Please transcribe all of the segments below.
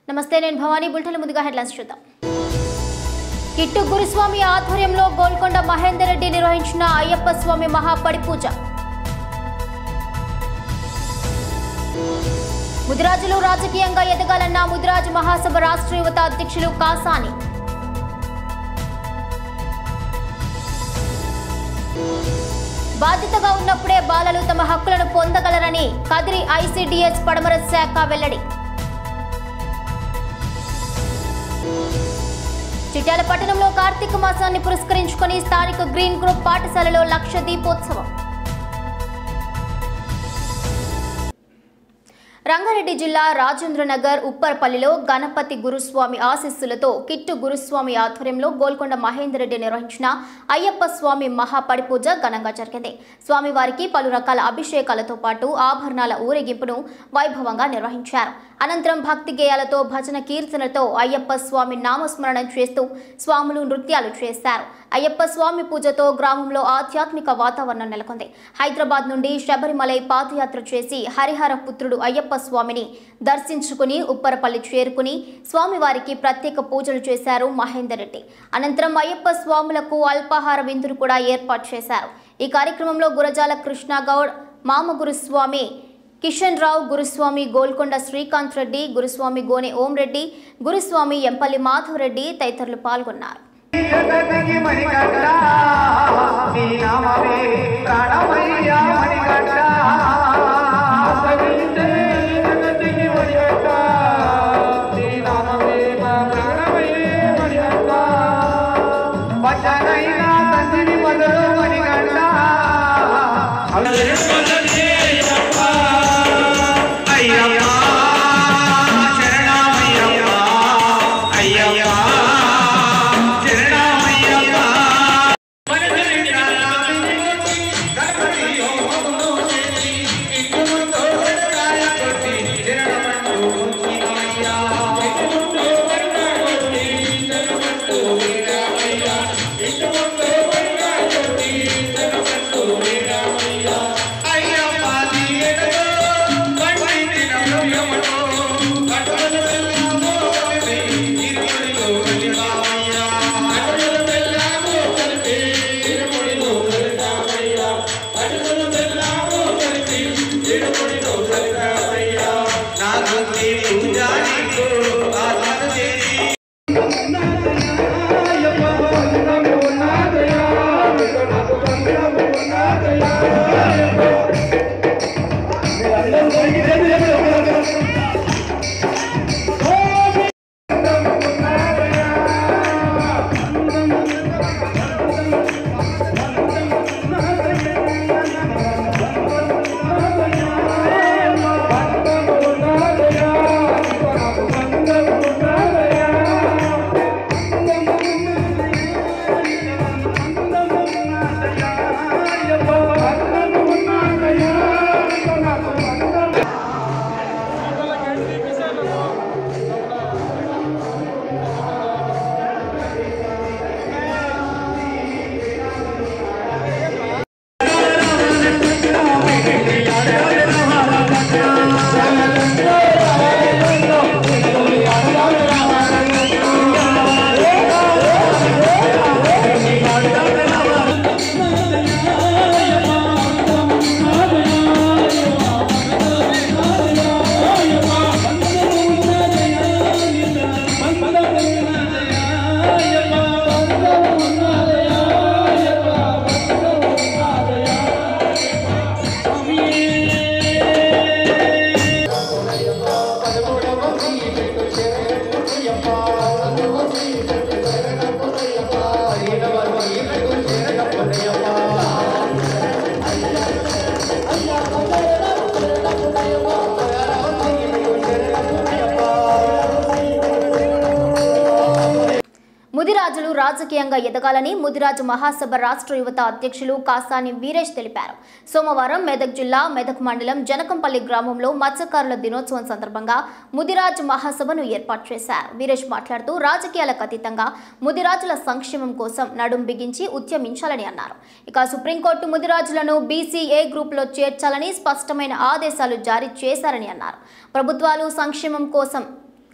నమస్తే నేను భవానీ బుల్టన్ ముందుగా హెడ్లైన్స్ చూద్దాం కిట్టు గురుస్వామి ఆధ్వర్యంలో గోల్కొండ మహేందర్ రెడ్డి నిర్వహించిన అయ్యప్ప స్వామి మహాపడి పూజ ముదిరాజులు రాజకీయంగా ఎదగాలన్న ముదిరాజు మహాసభ రాష్ట్ర యువత అధ్యక్షులు కాసాని బాధ్యతగా ఉన్నప్పుడే బాలలు తమ హక్కులను పొందగలరని కదిరి ఐసీడీఎస్ పడమర శాఖ వెల్లడి చిట్యాల పట్టణంలో కార్తీక మాసాన్ని పురస్కరించుకొని స్థానిక గ్రీన్ గ్రూప్ పాఠశాలలో లక్ష దీపోత్సవం రంగారెడ్డి జిల్లా రాజేంద్రనగర్ ఉప్పర్పల్లిలో గణపతి గురుస్వామి ఆశీస్సులతో కిట్టు గురుస్వామి ఆధ్వర్యంలో గోల్కొండ మహేందర్ రెడ్డి నిర్వహించిన అయ్యప్ప స్వామి మహాపడి పూజ ఘనంగా జరిగింది స్వామివారికి పలు రకాల అభిషేకాలతో పాటు ఆభరణాల ఊరేగింపును వైభవంగా నిర్వహించారు అనంతరం భక్తి గేయాలతో భజన కీర్తనలతో అయ్యప్ప స్వామి నామస్మరణం చేస్తూ స్వాములు నృత్యాలు చేశారు అయ్యప్ప స్వామి పూజతో గ్రామంలో ఆధ్యాత్మిక వాతావరణం నెలకొంది హైదరాబాద్ నుండి శబరిమలై పాదయాత్ర చేసి హరిహర పుత్రుడు అయ్యప్ప స్వామిని దర్శించుకుని ఉప్పరపల్లి చేరుకుని స్వామివారికి ప్రత్యేక పూజలు చేశారు మహేందర్ రెడ్డి అనంతరం అయ్యప్ప స్వాములకు అల్పాహార విందును కూడా ఏర్పాటు చేశారు ఈ కార్యక్రమంలో గురజాల కృష్ణగౌడ్ మామ గురుస్వామి కిషన్ రావు గురుస్వామి గోల్కొండ శ్రీకాంత్ రెడ్డి గురుస్వామి గోనె ఓం రెడ్డి గురుస్వామి ఎంపల్లి మాధవ్ రెడ్డి తదితరులు పాల్గొన్నారు జగతికి మణికంఠ నీ నామమే ప్రాణమయ్యా మణికంఠ ఆశ్రయించే జగతికి మణికంఠ నీ నామమే మా ప్రాణమయ్యే మణికంఠ వచనైనా తండ్రిని మొదలు మణికంఠ అయ్యప్ప శరణమయ్యప్ప అయ్యప్ప ముదిరాజులు రాజకీయంగా ఎదగాలని ముదిరాజు మహాసభ రాష్ట్ర యువత అధ్యక్షులు కాసాని వీరేష్ తెలిపారు సోమవారం మెదక్ జిల్లా మెదక్ మండలం జనకంపల్లి గ్రామంలో మత్స్యకారుల దినోత్సవం సందర్భంగా ముదిరాజ్ మహాసభను ఏర్పాటు చేశారు వీరేష్ మాట్లాడుతూ రాజకీయాలకు అతీతంగా ముదిరాజుల సంక్షేమం కోసం నడుం బిగించి ఉద్యమించాలని అన్నారు ఇక సుప్రీంకోర్టు ముదిరాజులను బీసీఏ గ్రూప్లో చేర్చాలని స్పష్టమైన ఆదేశాలు జారీ చేశారని అన్నారు ప్రభుత్వాలు సంక్షేమం కోసం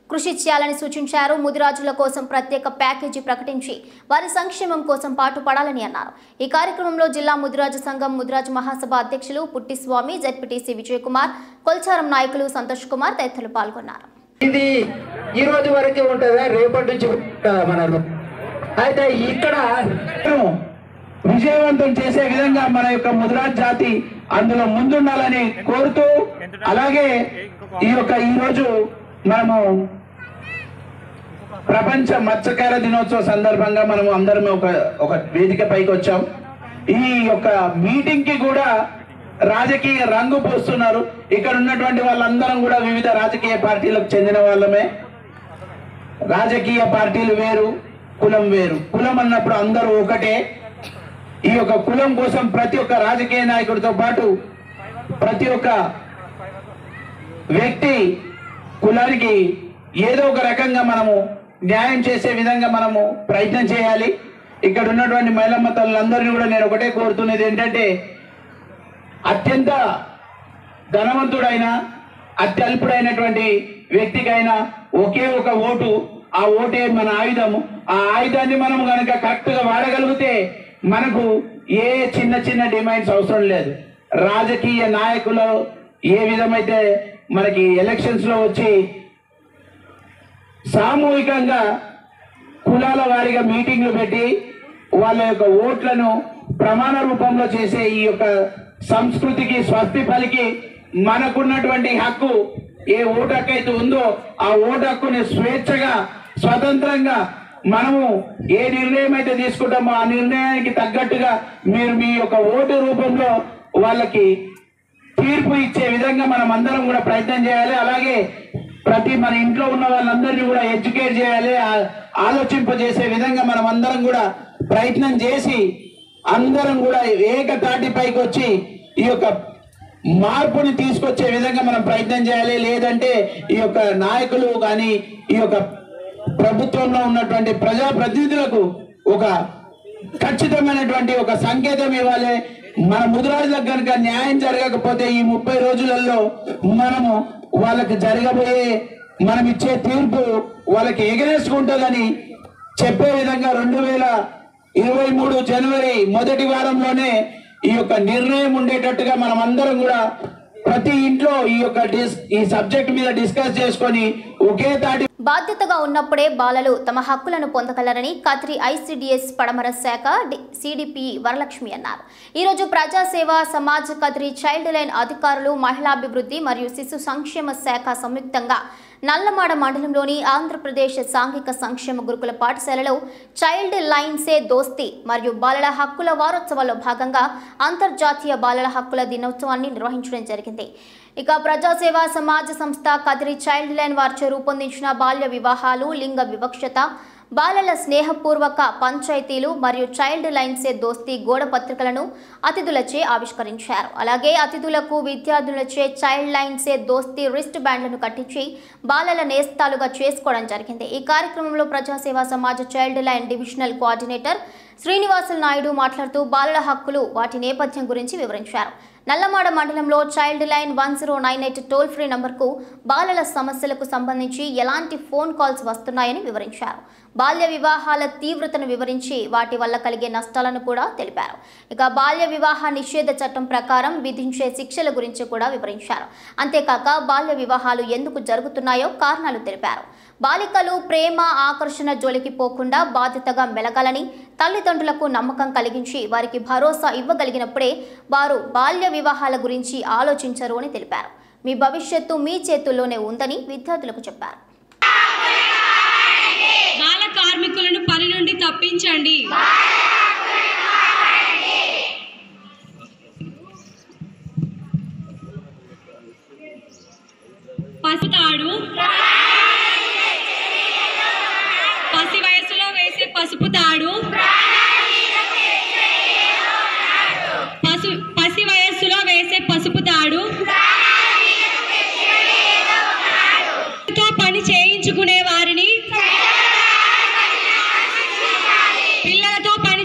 కృషి చేయాలని సూచించారు ముదిరాజుల కోసం ప్రత్యేక ప్యాకేజీ ప్రకటించి వారి సంక్షేమం కోసం పాటుపడాలని అన్నారు ఈ కార్యక్రమంలో జిల్లా ముదిరాజు సంఘం ముదిరాజు మహాసభ అధ్యక్షులు పుట్టిస్వామి జెడ్పీటీసీ విజయ్ కుమార్ కొల్చారం నాయకులు సంతోష్ కుమార్ తదితరులు పాల్గొన్నారు ఇది ఈ రోజు వరకే ఉంటుందా రేపటి నుంచి ఉంటుందా మన అయితే ఇక్కడ విజయవంతం చేసే విధంగా మన యొక్క ముద్రాజ్ జాతి అందులో ముందుండాలని కోరుతూ అలాగే ఈ యొక్క ఈ రోజు మనము ప్రపంచ మత్స్యకార దినోత్సవ సందర్భంగా మనము అందరం ఒక ఒక వేదిక పైకి వచ్చాం ఈ యొక్క మీటింగ్ కి కూడా రాజకీయ రంగు పోస్తున్నారు ఇక్కడ ఉన్నటువంటి వాళ్ళందరం కూడా వివిధ రాజకీయ పార్టీలకు చెందిన వాళ్ళమే రాజకీయ పార్టీలు వేరు కులం వేరు కులం అన్నప్పుడు అందరూ ఒకటే ఈ యొక్క కులం కోసం ప్రతి ఒక్క రాజకీయ నాయకుడితో పాటు ప్రతి ఒక్క వ్యక్తి కులానికి ఏదో ఒక రకంగా మనము న్యాయం చేసే విధంగా మనము ప్రయత్నం చేయాలి ఇక్కడ ఉన్నటువంటి మహిళమ్మ తల్లులందరినీ కూడా నేను ఒకటే కోరుతున్నది ఏంటంటే అత్యంత ధనవంతుడైన అత్యల్పుడైనటువంటి వ్యక్తికైనా ఒకే ఒక ఓటు ఆ ఓటే మన ఆయుధము ఆ ఆయుధాన్ని మనం కనుక కరెక్ట్ గా వాడగలిగితే మనకు ఏ చిన్న చిన్న డిమాండ్స్ అవసరం లేదు రాజకీయ నాయకులు ఏ విధమైతే మనకి ఎలక్షన్స్ లో వచ్చి సామూహికంగా కులాల వారిగా మీటింగ్లు పెట్టి వాళ్ళ యొక్క ఓట్లను ప్రమాణ రూపంలో చేసే ఈ యొక్క సంస్కృతికి స్వస్తి పలికి మనకున్నటువంటి హక్కు ఏ ఓటు హక్కు అయితే ఉందో ఆ ఓటు హక్కుని స్వేచ్ఛగా స్వతంత్రంగా మనము ఏ నిర్ణయం అయితే తీసుకుంటామో ఆ నిర్ణయానికి తగ్గట్టుగా మీరు మీ యొక్క ఓటు రూపంలో వాళ్ళకి తీర్పు ఇచ్చే విధంగా మనం అందరం కూడా ప్రయత్నం చేయాలి అలాగే ప్రతి మన ఇంట్లో ఉన్న వాళ్ళందరినీ కూడా ఎడ్యుకేట్ చేయాలి ఆ- ఆలోచింపజేసే విధంగా మనం అందరం కూడా ప్రయత్నం చేసి అందరం కూడా ఏకతాటి పైకి వచ్చి ఈ యొక్క మార్పుని తీసుకొచ్చే విధంగా మనం ప్రయత్నం చేయాలి లేదంటే ఈ యొక్క నాయకులు కానీ ఈ యొక్క ప్రభుత్వంలో ఉన్నటువంటి ప్రజా ప్రతినిధులకు ఒక ఖచ్చితమైనటువంటి ఒక సంకేతం ఇవ్వాలి మన ముదిరాజులకు కనుక న్యాయం జరగకపోతే ఈ ముప్పై రోజులలో మనము వాళ్ళకి జరగబోయే మనం ఇచ్చే తీర్పు వాళ్ళకి ఎగరేసుకుంటుందని చెప్పే విధంగా రెండు వేల ఇరవై మూడు జనవరి మొదటి వారంలోనే ఈ యొక్క నిర్ణయం ఉండేటట్టుగా మనం అందరం కూడా ప్రతి ఇంట్లో ఈ యొక్క డిస్ ఈ సబ్జెక్ట్ మీద డిస్కస్ చేసుకొని ఒకే తాటి బాధ్యతగా ఉన్నప్పుడే బాలలు తమ హక్కులను పొందగలరని కత్రి ఐసిడిఎస్ పడమర శాఖ డి- సిడిపి వరలక్ష్మి అన్నారు ఈరోజు ప్రజాసేవ సమాజ్ కత్రి చైల్డ్ లైన్ అధికారులు మహిళాభివృద్ధి మరియు శిశు సంక్షేమ శాఖ సంయుక్తంగా నల్లమాడ మండలంలోని ఆంధ్రప్రదేశ్ సాంఘిక సంక్షేమ గురుకుల పాఠశాలలో చైల్డ్ లైన్ సే దోస్తి మరియు బాలల హక్కుల వారోత్సవాల్లో భాగంగా అంతర్జాతీయ బాలల హక్కుల దినోత్సవాన్ని నిర్వహించడం జరిగింది ఇక ప్రజాసేవ సమాజ సంస్థ కదిరి చైల్డ్ లైన్ వారిచే రూపొందించిన బాల్య వివాహాలు లింగ వివక్షత బాలల స్నేహపూర్వక పంచాయతీలు మరియు చైల్డ్ లైన్సే దోస్తి గోడ పత్రికలను అతిథులచే ఆవిష్కరించారు అలాగే అతిథులకు విద్యార్థులచే చైల్డ్ లైన్సే దోస్తి రిస్ట్ బ్యాండ్లను కట్టించి బాలల నేస్తాలుగా చేసుకోవడం జరిగింది ఈ కార్యక్రమంలో ప్రజాసేవ సమాజ child line divisional coordinator Srinivasulu Naidu మాట్లాడుతూ బాలల హక్కులు వాటి నేపథ్యం గురించి వివరించారు నల్లమాడ మండలంలో child line one zero nine eight toll free నంబర్కు బాలల సమస్యలకు సంబంధించి ఎలాంటి ఫోన్ కాల్స్ వస్తున్నాయని వివరించారు బాల్య వివాహాల తీవ్రతను వివరించి వాటి వల్ల కలిగే నష్టాలను కూడా తెలిపారు ఇక బాల్య వివాహ నిషేధ చట్టం ప్రకారం విధించే శిక్షల గురించి కూడా వివరించారు అంతేకాక బాల్య వివాహాలు ఎందుకు జరుగుతున్నాయో కారణాలు తెలిపారు బాలికలు ప్రేమ ఆకర్షణ జోలికి పోకుండా బాధ్యతగా మెలగాలని తల్లిదండ్రులకు నమ్మకం కలిగించి వారికి భరోసా ఇవ్వగలిగినప్పుడే వారు బాల్య వివాహాల గురించి ఆలోచించరు అని తెలిపారు మీ భవిష్యత్తు మీ చేతుల్లోనే ఉందని విద్యార్థులకు చెప్పారు బాల కార్మికులను పని నుండి తప్పించండి పసుతాడు పసి వయసులో వేసే పసుపు తాడు పసు పసి వయస్సులో వేసే పసుపు తాడు తో పని చేయించుకునే వారిని పిల్లలతో పని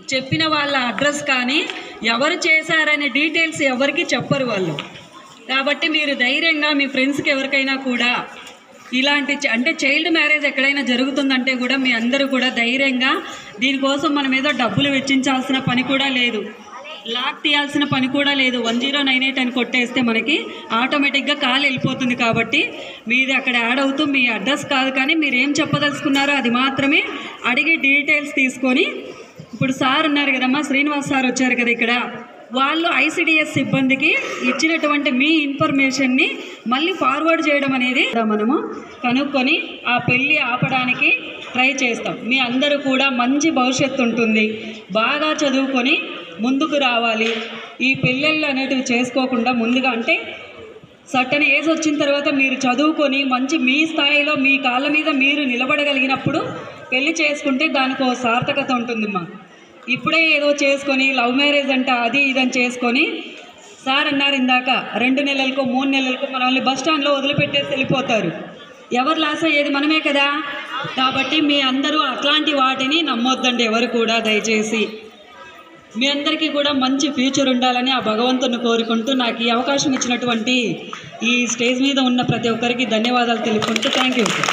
చెప్పిన వాళ్ళ అడ్రస్ కానీ ఎవరు చేశారనే డీటెయిల్స్ ఎవరికి చెప్పరు వాళ్ళు కాబట్టి మీరు ధైర్యంగా మీ ఫ్రెండ్స్కి ఎవరికైనా కూడా ఇలాంటి చ- అంటే చైల్డ్ మ్యారేజ్ ఎక్కడైనా జరుగుతుందంటే కూడా మీ అందరూ కూడా ధైర్యంగా దీనికోసం మనం ఏదో డబ్బులు వెచ్చించాల్సిన పని కూడా లేదు లాక్ తీయాల్సిన పని కూడా లేదు వన్ జీరో నైన్ ఎయిట్ అని కొట్టేస్తే మనకి ఆటోమేటిక్గా కాల్ వెళ్ళిపోతుంది కాబట్టి మీది అక్కడ యాడ్ అవుతూ మీ అడ్రస్ కాదు కానీ మీరు ఏం చెప్పదలుచుకున్నారో అది మాత్రమే అడిగి డీటెయిల్స్ తీసుకొని ఇప్పుడు సార్ ఉన్నారు కదమ్మా శ్రీనివాస్ సార్ వచ్చారు కదా ఇక్కడ వాళ్ళు ఐసిడిఎస్ సిబ్బందికి ఇచ్చినటువంటి మీ ఇన్ఫర్మేషన్ని మళ్ళీ ఫార్వర్డ్ చేయడం అనేది మనము కనుక్కొని ఆ పెళ్ళి ఆపడానికి ట్రై చేస్తాం మీ అందరూ కూడా మంచి భవిష్యత్తు ఉంటుంది బాగా చదువుకొని ముందుకు రావాలి ఈ పెళ్ళిళ్ళు అనేటివి చేసుకోకుండా ముందుగా అంటే సర్టన్ ఏజ్ వచ్చిన తర్వాత మీరు చదువుకొని మంచి మీ స్థాయిలో మీ కాళ్ళ మీద మీరు నిలబడగలిగినప్పుడు పెళ్లి చేసుకుంటే దానికి ఓ సార్థకత ఉంటుందమ్మా ఇప్పుడే ఏదో చేసుకొని లవ్ మ్యారేజ్ అంట అది ఇదని చేసుకొని సార్ అన్నారు ఇందాక రెండు నెలలకు మూడు నెలలకు మనల్ని బస్ స్టాండ్లో వదిలిపెట్టేసి వెళ్ళిపోతారు ఎవరు లాస్ అయ్యేది మనమే కదా కాబట్టి మీ అందరూ అట్లాంటి వాటిని నమ్మొద్దండి ఎవరు కూడా దయచేసి మీ అందరికీ కూడా మంచి ఫ్యూచర్ ఉండాలని ఆ భగవంతుని కోరుకుంటూ నాకు ఈ అవకాశం ఇచ్చినటువంటి ఈ స్టేజ్ మీద ఉన్న ప్రతి ఒక్కరికి ధన్యవాదాలు తెలుపుకుంటూ థ్యాంక్ యూ సార్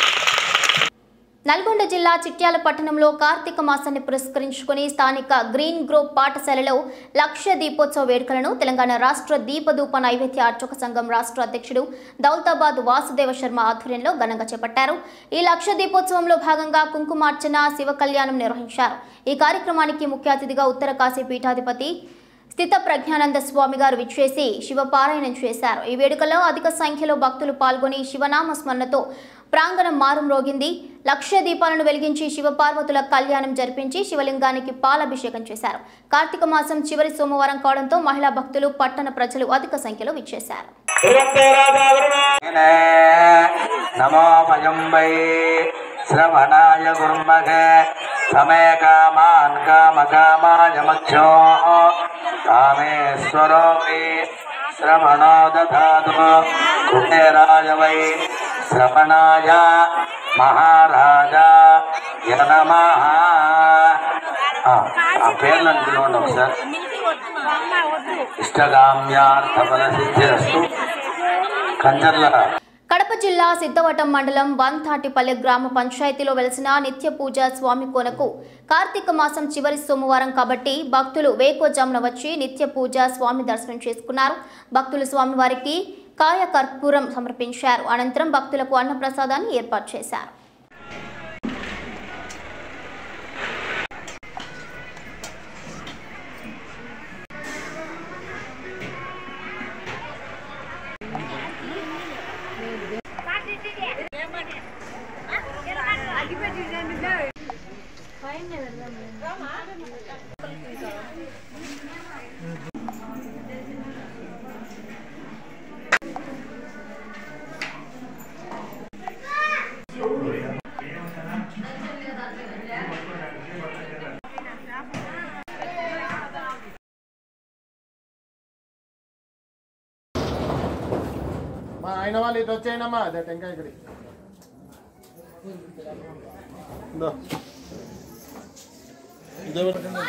నల్గొండ జిల్లా చిట్యాల పట్టణంలో కార్తీక మాసాన్ని పురస్కరించుకుని స్థానిక గ్రీన్ గ్రోవ్ పాఠశాలలో లక్ష దీపోత్సవ వేడుకలను తెలంగాణ రాష్ట్ర దీపదూప నైవేద్య అర్చక సంఘం రాష్ట్ర అధ్యక్షుడు దౌలతాబాద్ వాసుదేవ శర్మ ఆధ్వర్యంలో ఘనంగా చేపట్టారు ఈ లక్ష దీపోత్సవంలో భాగంగా కుంకుమార్చన శివ కళ్యాణం నిర్వహించారు ఈ కార్యక్రమానికి ముఖ్య అతిథిగా ఉత్తర కాశీ పీఠాధిపతి స్థిత ప్రజ్ఞానంద స్వామి గారు విచ్చేసి శివపారాయణం చేశారు ఈ వేడుకలో అధిక సంఖ్యలో భక్తులు పాల్గొని శివనామ స్మరణతో ప్రాంగణం మారుమ్రోగింది లక్ష దీపాలను వెలిగించి శివపార్వతుల కళ్యాణం జరిపించి శివలింగానికి పాలాభిషేకం చేశారు కార్తీక మాసం చివరి సోమవారం కావడంతో మహిళా భక్తులు పట్టణ ప్రజలు అధిక సంఖ్యలో విచ్చేశారు నమో భయంబై శ్రవణాయ గుర్మఘ సమే కామాన్ కామ కామాయ మక్షో కామేశ్వరోపి శ్రవణో దధాతు కుబేరాయ వై శ్రవణాయ మహారాజా యనమః ఆ ఆ పేర్లను పిలవండి ఒకసారి ఇష్టగామ్యార్థఫల సిద్ధిరస్తు కంచర్ల కడప జిల్లా సిద్ధవటం మండలం వంతాటిపల్లె గ్రామ పంచాయతీలో వెలిసిన నిత్య పూజ స్వామి కోనకు కార్తీక మాసం చివరి సోమవారం కాబట్టి భక్తులు వేకోజామున వచ్చి నిత్య పూజ స్వామి దర్శనం చేసుకున్నారు భక్తులు స్వామివారికి కాయ కర్పూరం సమర్పించారు అనంతరం భక్తులకు అన్నప్రసాదాన్ని ఏర్పాటు చేశారు మా ఆయన వాళ్ళు ఇటు వచ్చేయనమ్మా అదే టెంకాయ ఇక్కడి ఇదో. ఇదే పెట్టండి.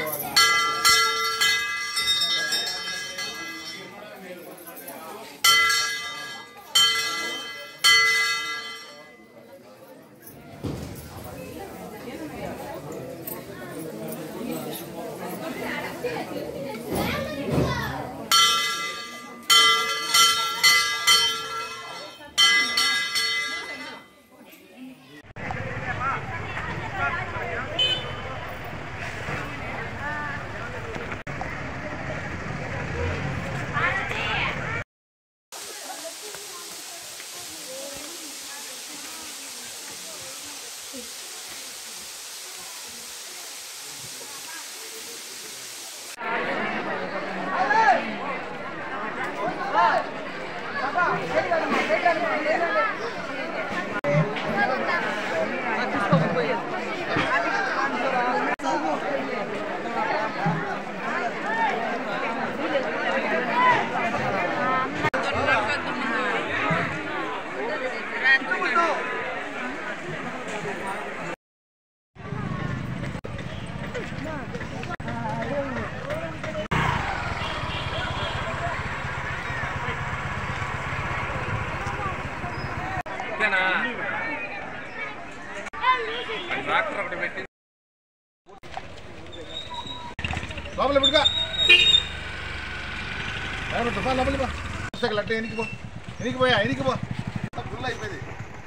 లోపల పెట్టుకో లోపల పో, లోపల పో. పుస్తకాలు అట్టే ఎనికి పో ఎనికి పోయా ఎనికి పో ఫుల్ అయిపోయింది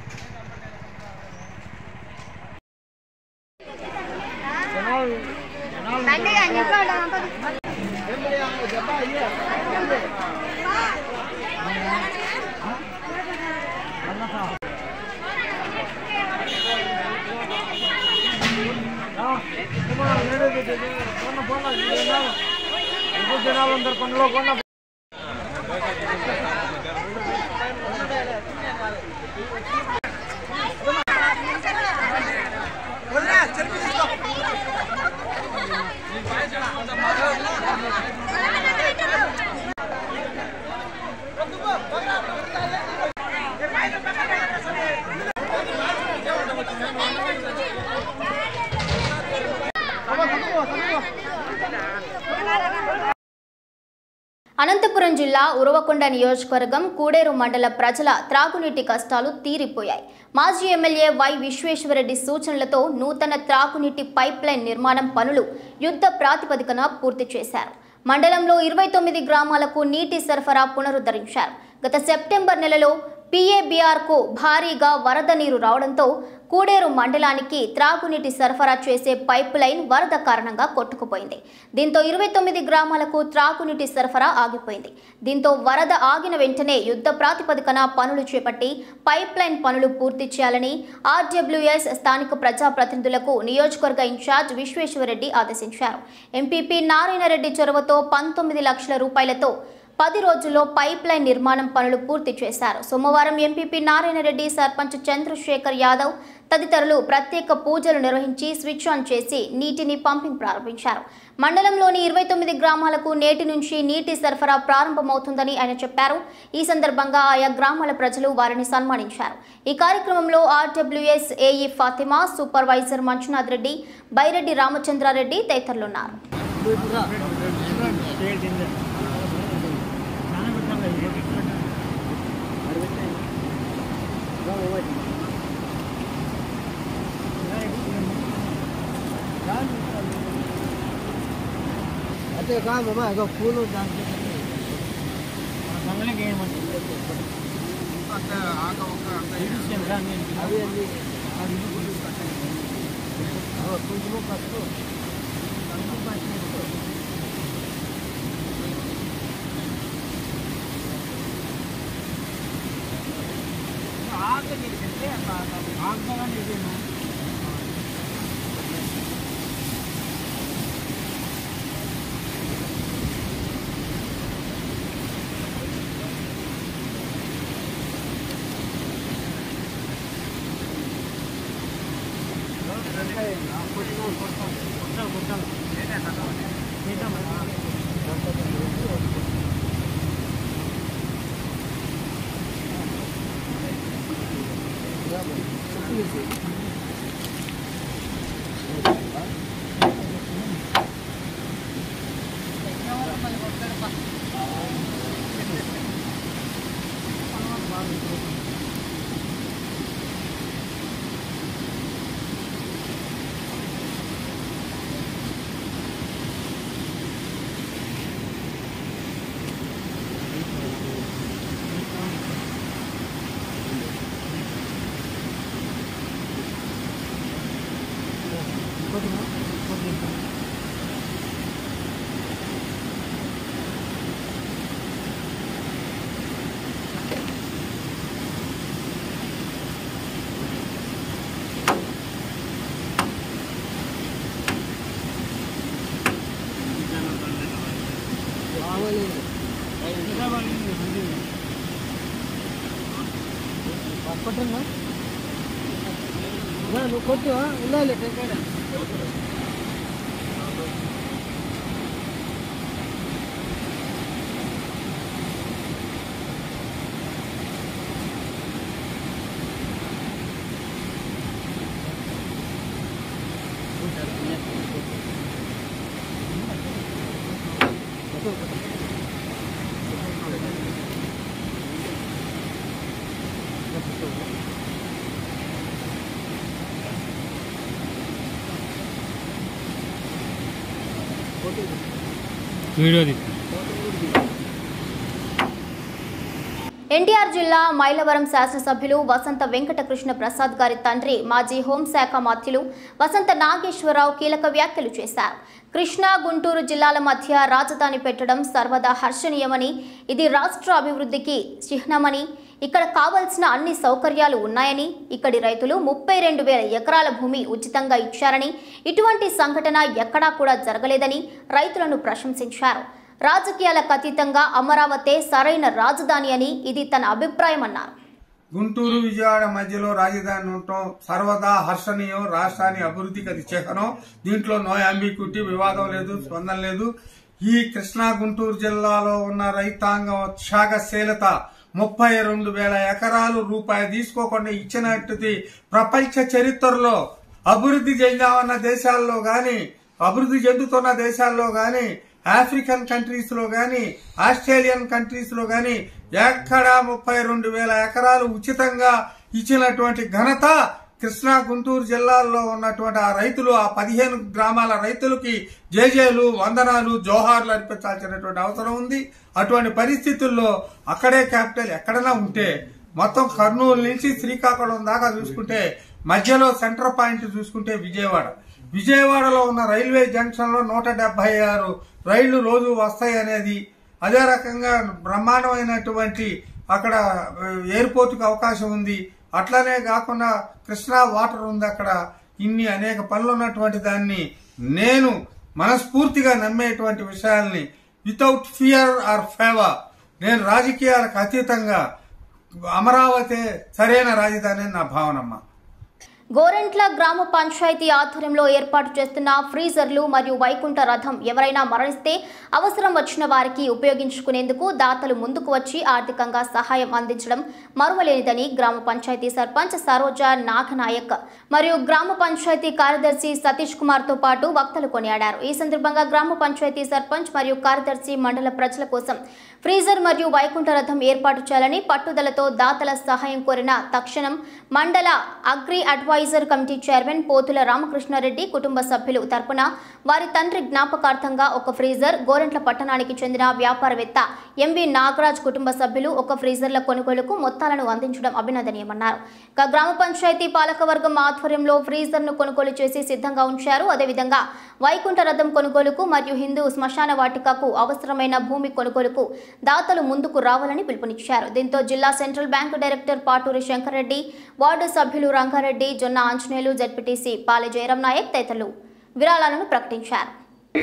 అనంతపురం జిల్లా ఉరవకొండ నియోజకవర్గం కూడేరు మండల ప్రజల త్రాగునీటి కష్టాలు తీరిపోయాయి మాజీ ఎమ్మెల్యే వై విశ్వేశ్వరరెడ్డి సూచనలతో నూతన త్రాగునీటి పైప్ లైన్ నిర్మాణం పనులు యుద్ధ ప్రాతిపదికన పూర్తి చేశారు మండలంలో ఇరవై తొమ్మిది గ్రామాలకు నీటి సరఫరా పునరుద్ధరించారు గత సెప్టెంబర్ నెలలో పీఏబీఆర్కు భారీగా వరద నీరు రావడంతో కూడేరు మండలానికి త్రాగునీటి సరఫరా చేసే పైప్ లైన్ వరద కారణంగా కొట్టుకుపోయింది దీంతో ఇరవై తొమ్మిది గ్రామాలకు త్రాగునీటి సరఫరా ఆగిపోయింది దీంతో వరద ఆగిన వెంటనే యుద్ధ ప్రాతిపదికన పనులు చేపట్టి పైప్ లైన్ పనులు పూర్తి చేయాలని ఆర్డబ్ల్యూఎస్ స్థానిక ప్రజాప్రతినిధులకు నియోజకవర్గ ఇన్ఛార్జ్ విశ్వేశ్వరరెడ్డి ఆదేశించారు ఎంపీపీ నారాయణరెడ్డి చొరవతో పంతొమ్మిది లక్షల రూపాయలతో పది రోజుల్లో పైప్ లైన్ నిర్మాణం పనులు పూర్తి చేశారు సోమవారం ఎంపీపీ నారాయణరెడ్డి సర్పంచ్ చంద్రశేఖర్ యాదవ్ తదితరులు ప్రత్యేక పూజలు నిర్వహించి స్విచ్ ఆన్ చేసి నీటిని పంపింగ్ ప్రారంభించారు మండలంలోని ఇరవై తొమ్మిది గ్రామాలకు నేటి నుంచి నీటి సరఫరా ప్రారంభమవుతుందని ఆయన చెప్పారు ఈ సందర్భంగా ఆయా గ్రామాల ప్రజలు వారిని సన్మానించారు ఈ కార్యక్రమంలో RWS AE Fatima supervisor Manjunath Reddy Byreddy Ramachandrareddy తదితరులున్నారు అయితే కాదు బాబా ఏదో పూలు దాంట్లో అవి అవి కొంచెము ఫస్ట్ పట్టున్నా నువ్వు కొట్టు ఉండాలి టెంకాయ ఎన్టీఆర్ జిల్లా మైలవరం శాసనసభ్యులు వసంత వెంకటకృష్ణ ప్రసాద్ గారి తండ్రి మాజీ హోంశాఖ మంత్రులు వసంత నాగేశ్వరరావు కీలక వ్యాఖ్యలు చేశారు కృష్ణా గుంటూరు జిల్లాల మధ్య రాజధాని పెట్టడం సర్వదా హర్షణీయమని ఇది రాష్ట్ర అభివృద్ధికి చిహ్నమని ఇక్కడ కావలసిన అన్ని సౌకర్యాలు ఉన్నాయని ఇక్కడి రైతులు ముప్పై రెండు వేల ఎకరాల భూమి ఉచితంగా ఇచ్చారని ఇటువంటి సంఘటన ఎక్కడా కూడా జరగలేదని రైతులను ప్రశంసించారు రాజకీయాలకు అతీతంగా అమరావతే సరైన రాజధాని అని ఇది తన అభిప్రాయం అన్నారు గుంటూరు విజయవాడ మధ్యలో రాజధాని ఉండటం సర్వదా హర్షణీయం రాష్ట్రాన్ని అభివృద్ధికి అది చిహ్నం దీంట్లో నో అంబిక్యూటీ వివాదం లేదు స్పందన లేదు ఈ కృష్ణా గుంటూరు జిల్లాలో ఉన్న రైతాంగం త్యాగశీలత ముప్పై రెండు వేల ఎకరాలు రూపాయి తీసుకోకుండా ఇచ్చినట్టుది ప్రపంచ చరిత్రలో అభివృద్ధి చెందామన్న దేశాల్లో గాని అభివృద్ధి చెందుతున్న దేశాల్లో గాని ఆఫ్రికన్ కంట్రీస్ లో గాని ఆస్ట్రేలియన్ కంట్రీస్ లో గాని ఎక్కడా ముప్పై రెండు వేల ఎకరాలు ఉచితంగా ఇచ్చినటువంటి ఘనత కృష్ణా గుంటూరు జిల్లాల్లో ఉన్నటువంటి ఆ రైతులు ఆ పదిహేను గ్రామాల రైతులకి జేజేలు వందనాలు జోహార్లు అర్పించాల్సినటువంటి అవసరం ఉంది అటువంటి పరిస్థితుల్లో అక్కడే క్యాపిటల్ ఎక్కడైనా ఉంటే మొత్తం కర్నూలు నుంచి శ్రీకాకుళం దాకా చూసుకుంటే మధ్యలో సెంటర్ పాయింట్ చూసుకుంటే విజయవాడ విజయవాడలో ఉన్న రైల్వే జంక్షన్ లో నూట డెబ్బై ఆరు రైళ్లు రోజు వస్తాయి అనేది అదే రకంగా బ్రహ్మాండమైనటువంటి అక్కడ ఎయిర్పోర్ట్ కి అవకాశం ఉంది అట్లనే కాకుండా కృష్ణా వాటర్ ఉంది అక్కడ ఇన్ని అనేక పనులు ఉన్నటువంటి దాన్ని నేను మనస్ఫూర్తిగా నమ్మేటువంటి విషయాల్ని వితౌట్ ఫియర్ ఆర్ ఫేవర్ నేను రాజకీయాలకు అతీతంగా అమరావతి సరైన రాజధాని అని నా భావనమ్మా గోరెంట్ల గ్రామ పంచాయతీ ఆధ్వర్యంలో ఏర్పాటు చేస్తున్న ఫ్రీజర్లు మరియు వైకుంఠ రథం ఎవరైనా మరణిస్తే అవసరం వచ్చిన వారికి ఉపయోగించుకునేందుకు దాతలు ముందుకు వచ్చి ఆర్థికంగా సహాయం అందించడం మరువలేనిదని గ్రామ పంచాయతీ సర్పంచ్ సరోజ నాగనాయక్ మరియు గ్రామ పంచాయతీ కార్యదర్శి సతీష్ కుమార్ తో పాటు వక్తలు కొనియాడారు ఈ సందర్భంగా గ్రామ పంచాయతీ సర్పంచ్ మరియు కార్యదర్శి మండల ప్రజల కోసం ఫ్రీజర్ మరియు వైకుంఠ రథం ఏర్పాటు చేయాలని పట్టుదలతో దాతల సహాయం కోరిన తక్షణం మండల agri adviser committee chairman Pothula Ramakrishnareddy కుటుంబ సభ్యులు తరపున వారి తండ్రి జ్ఞాపకార్థంగా ఒక ఫ్రీజర్ గోరెంట్ల పట్టణానికి చెందిన వ్యాపారవేత్త ఎంవి నాగరాజ్ కుటుంబ సభ్యులు ఒక ఫ్రీజర్ల కొనుగోలుకు మొత్తాలను అందించడం అభినందనీయమన్నారు ఇక గ్రామ పంచాయతీ పాలకవర్గం ఆధ్వర్యంలో ఫ్రీజర్ను కొనుగోలు చేసి సిద్ధంగా ఉంచారు అదేవిధంగా వైకుంఠ రథం కొనుగోలుకు మరియు హిందూ శ్మశాన వాటికకు అవసరమైన భూమి కొనుగోలుకు దాతలు ముందుకు రావాలని పిలుపునిచ్చారు దీంతో జిల్లా central bank director Paturi Shankarreddy ward సభ్యులు రంగారెడ్డి జొన్న ఆంజనేయులు జడ్పీటీసీ పాలె జయరాం నాయక్ తదితరులు విరాళాలను ప్రకటించారు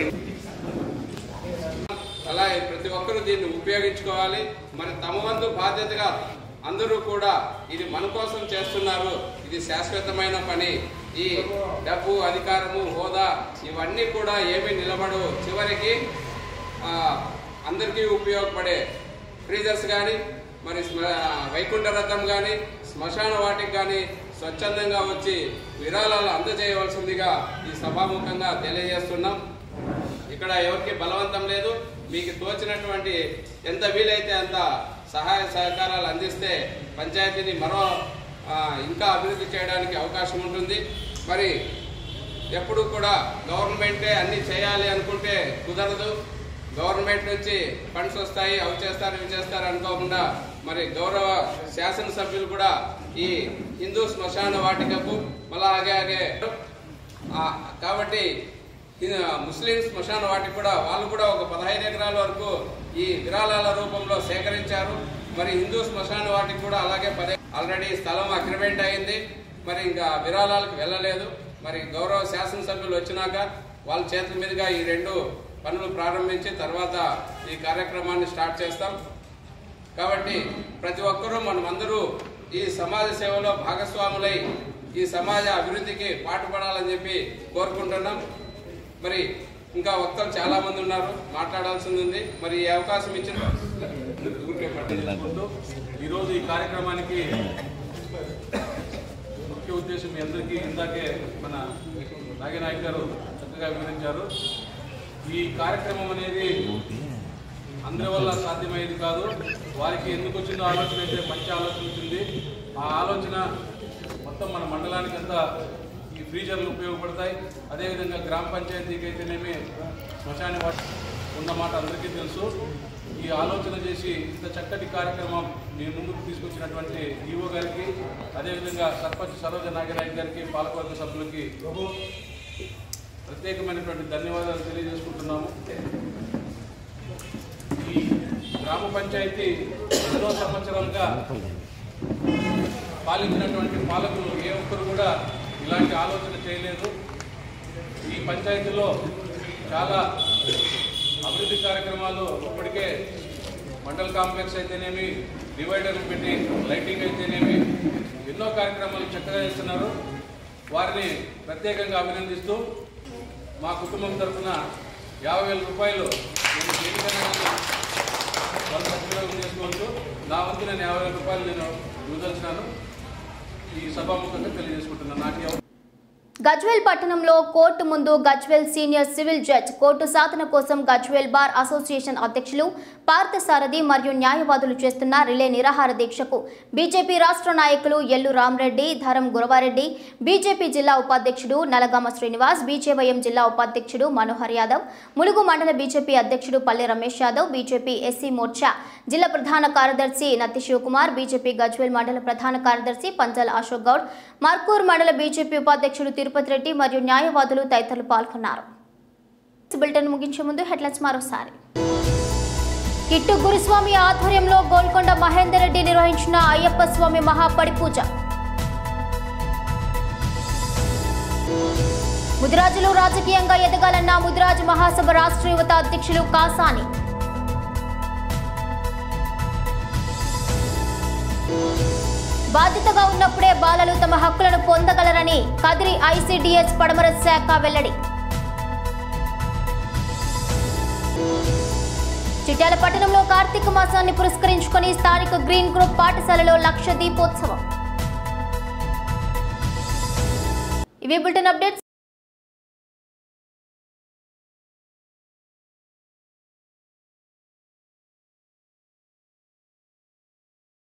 అలాగే ప్రతి ఒక్కరూ దీన్ని ఉపయోగించుకోవాలి మరి తమ వంతు బాధ్యతగా అందరూ కూడా ఇది మన కోసం చేస్తున్నారు ఇది శాశ్వతమైన పని ఈ డబ్బు అధికారము హోదా ఇవన్నీ కూడా ఏమీ నిలబడవు చివరికి ఆ, అందరికీ ఉపయోగపడే ఫ్రీజర్స్ కానీ మరి శ్మ- వైకుంఠ రథం కానీ శ్మశాన వాటికి కానీ స్వచ్ఛందంగా వచ్చి విరాళాలు అందజేయవలసిందిగా ఈ సభాముఖంగా తెలియజేస్తున్నాం ఇక్కడ ఎవరికి బలవంతం లేదు మీకు తోచినటువంటి ఎంత వీలైతే అంత సహాయ సహకారాలు అందిస్తే పంచాయతీని మరో ఆ, ఇంకా అభివృద్ధి చేయడానికి అవకాశం ఉంటుంది మరి ఎప్పుడు కూడా గవర్నమెంటే అన్ని చేయాలి అనుకుంటే కుదరదు గవర్నమెంట్ నుంచి ఫండ్స్ వస్తాయి అవి చేస్తారు ఇవి చేస్తారు అనుకోకుండా మరి గౌరవ శాసనసభ్యులు కూడా ఈ హిందూ శ్మశాన వాటికకు మళ్ళా ఆగే ఆగే ఆ, కాబట్టి ఇది ముస్లిం శ్మశాన వాటికి కూడా వాళ్ళు కూడా ఒక పదహైదు ఎకరాల వరకు ఈ విరాళాల రూపంలో సేకరించారు మరి హిందూ శ్మశాన వాటికి కూడా అలాగే పదే ఆల్రెడీ స్థలం అగ్రిమెంట్ అయింది మరి ఇంకా విరాళాలకు వెళ్ళలేదు మరి గౌరవ శాసనసభ్యులు వచ్చినాక వాళ్ళ చేతుల మీదుగా ఈ రెండు పనులు ప్రారంభించి తర్వాత ఈ కార్యక్రమాన్ని స్టార్ట్ చేస్తాం కాబట్టి ప్రతి ఒక్కరూ మనమందరూ ఈ సమాజ సేవలో భాగస్వాములై ఈ సమాజ అభివృద్ధికి పాటుపడాలని చెప్పి కోరుకుంటున్నాం మరి ఇంకా వక్తలు చాలా మంది ఉన్నారు మాట్లాడాల్సింది ఉంది మరి ఈ అవకాశం ఇచ్చిన ఊరికే పట్టించుకుంటూ ఈరోజు ఈ కార్యక్రమానికి ముఖ్య ఉద్దేశం మీ అందరికీ ఇందాకే మన నాగనాయక్ గారు చక్కగా వివరించారు ఈ కార్యక్రమం అనేది అందరి వల్ల సాధ్యమయ్యేది కాదు వారికి ఎందుకు వచ్చిందో ఆలోచన అయితే మంచి ఆలోచన వచ్చింది ఆ ఆలోచన మొత్తం మన మండలానికి అంతా ఈ ఫ్రీజర్లు ఉపయోగపడతాయి అదేవిధంగా గ్రామ పంచాయతీకి అయితేనేమి శ్మశాన వాటి ఉన్నమాట అందరికీ తెలుసు ఈ ఆలోచన చేసి ఇంత చక్కటి కార్యక్రమం మీ ముందుకు తీసుకొచ్చినటువంటి ఈఓ గారికి అదేవిధంగా సర్పంచ్ సరోజ నాగరాయ్ గారికి పాలకవర్గ సభ్యులకి ప్రత్యేకమైనటువంటి ధన్యవాదాలు తెలియజేసుకుంటున్నాము ఈ గ్రామ పంచాయతీ ఎన్నో సంవత్సరాలుగా పాలించినటువంటి పాలకులు ఏ ఒక్కరు కూడా ఇలాంటి ఆలోచన చేయలేదు ఈ పంచాయతీలో చాలా అభివృద్ధి కార్యక్రమాలు ఇప్పటికే మండల్ కాంప్లెక్స్ అయితేనేమి డివైడర్లు పెట్టి లైటింగ్ అయితేనేమి ఎన్నో కార్యక్రమాలు చక్కగా చేస్తున్నారు వారిని ప్రత్యేకంగా అభినందిస్తూ మా కుటుంబం తరఫున యాభై వేల రూపాయలు నేను దేనికైనా కానీ వాళ్ళ సద్వినియోగం చేసుకోవచ్చు నా వంతు నేను యాభై వేల రూపాయలు నేను ఇవ్వదలిచినాను ఈ సభాముఖంగా తెలియజేసుకుంటున్నాను నాకు ఎవరు గజ్వేల్ పట్టణంలో కోర్టు ముందు Gajwel senior civil judge court సాధన కోసం గజ్వేల్ బార్ అసోసియేషన్ అధ్యక్షులు పార్థసారథి మరియు న్యాయవాదులు చేస్తున్న రిలే నిరాహార దీక్షకు బీజేపీ రాష్ట్ర నాయకులు ఎల్లు రామరెడ్డి ధరం గురవారెడ్డి బీజేపీ జిల్లా ఉపాధ్యక్షుడు నలగామ శ్రీనివాస్ బీజేవైఎం జిల్లా ఉపాధ్యక్షుడు మనోహర్ యాదవ్ ములుగు మండల బీజేపీ అధ్యక్షుడు పల్లె రమేష్ యాదవ్ బీజేపీ ఎస్సీ మోర్చా జిల్లా ప్రధాన కార్యదర్శి నత్తి శివకుమార్ బీజేపీ గజ్వేల్ మండల ప్రధాన కార్యదర్శి పంచాల అశోక్ గౌడ్ మర్కూర్ మండల బీజేపీ ఉపాధ్యక్షుడు తిరుపతి రెడ్డి మరియు న్యాయవాదులు తదితరులు పాల్గొన్నారు బులెటిన్ ముగించే ముందు హెడ్లైన్స్ మరోసారి కిట్టు గురుస్వామి ఆధ్వర్యంలో గోల్కొండ మహేందర్ రెడ్డి నిర్వహించిన అయ్యప్ప స్వామి మహాపడి పూజ ముదిరాజులు రాజకీయంగా ఎదగాలన్న ముదిరాజు మహాసభ రాష్ట్ర యువత అధ్యక్షులు కాసాని బాధ్యతగా ఉన్నప్పుడే బాలలు తమ హక్కులను పొందగలరని కదిరి ఐసీడీఎస్ పడమర శాఖ వెల్లడి చిట్యాల పట్టణంలో కార్తీక మాసాన్ని పురస్కరించుకొని స్థానిక గ్రీన్ గ్రూప్ పాఠశాలలో లక్ష దీపోత్సవం ఇవి బులెటిన్ అప్డేట్స్